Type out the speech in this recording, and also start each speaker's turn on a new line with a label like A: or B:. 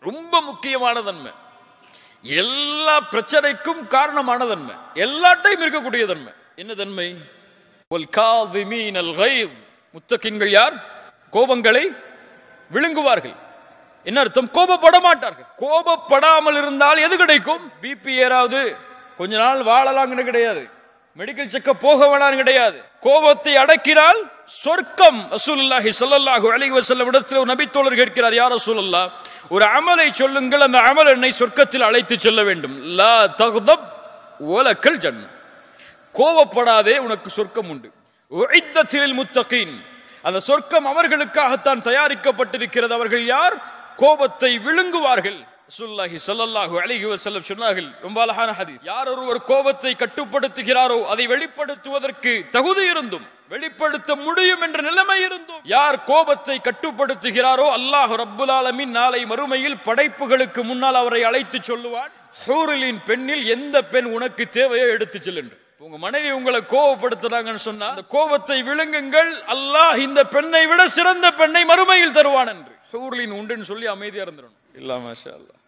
A: ரொம்ப முக்கியமான தன்மை எல்லா பிரச்சனைக்கும் காரணமான தன்மை எல்லா டைம் இருக்கக்கூடிய தன்மை என்ன தன்மை வல்காதிமீன் அல்-கைத். முத்தகின்கள் யார் கோபங்களை விழுங்குவார்கள் என்ன அர்த்தம் கோபப்பட மாட்டார்கள் கோபப்படாமல் இருந்தால் எது கிடைக்கும் பிபி ஏறாவது கொஞ்ச நாள் வாழலாம்னு கிடையாது மெடிக்கல் செக்கப் போக வேணாம் கிடையாது கோபத்தை அடக்கினால் சொர்க்கம் ரசூலுல்லாஹி ஸல்லல்லாஹு அலைஹி வஸல்லம் இடத்தில் ஒரு நபித்தோழர் கேட்கிறார் யார் ரசூலுல்லாஹ் ஒரு அமலை சொல்லுங்கள் அந்த அமல் என்னை சொர்க்கத்தில் அழைத்து செல்ல வேண்டும் லா தக்தப் வலக்கல் ஜன்னah கோபப்படாதே உனக்கு சொர்க்கம் உண்டு உஇத்தத்தில் முத்தகீன் அந்த சொர்க்கம் அவர்களுக்காகத்தான் தயாரிக்கப்பட்டிருக்கிறது அவர்கள் யார் கோபத்தை விழுங்குவார்கள் ரசூலுல்லாஹி ஸல்லல்லாஹு அலைஹி வஸல்லம் சொன்னார்கள் ரொம்ப அழகான ஹதீஸ் யார் ஒருவர் கோபத்தை கட்டுப்படுத்துகிறாரோ அதை வெளிப்படுத்துவதற்கு தகுதி இருந்தும் வெளிப்படுத்த முடியும் என்ற நிலைமை இருந்தும் யார் கோபத்தை கட்டுப்படுத்துகிறாரோ அல்லாஹ் ரப்புல் ஆலமீன் நாளை மறுமையில் படைப்புகளுக்கு முன்னால் அவரை அழைத்து சொல்லுவான் ஹூரிலின் பெண்ணில் எந்த பெண் உனக்கு தேவையோ எடுத்து செல்லென்று உங்க மனைவி உங்களை கோபப்படுத்துறாங்கன்னு சொன்னா அந்த கோபத்தை விழுங்குங்கள் அல்லாஹ் இந்த பெண்ணை விட சிறந்த பெண்ணை மறுமையில் தருவான் என்று ஹூர்லின் உண்டுன்னு சொல்லி அமைதியா இருந்துடணும் இல்ல மாஷா அல்லாஹ்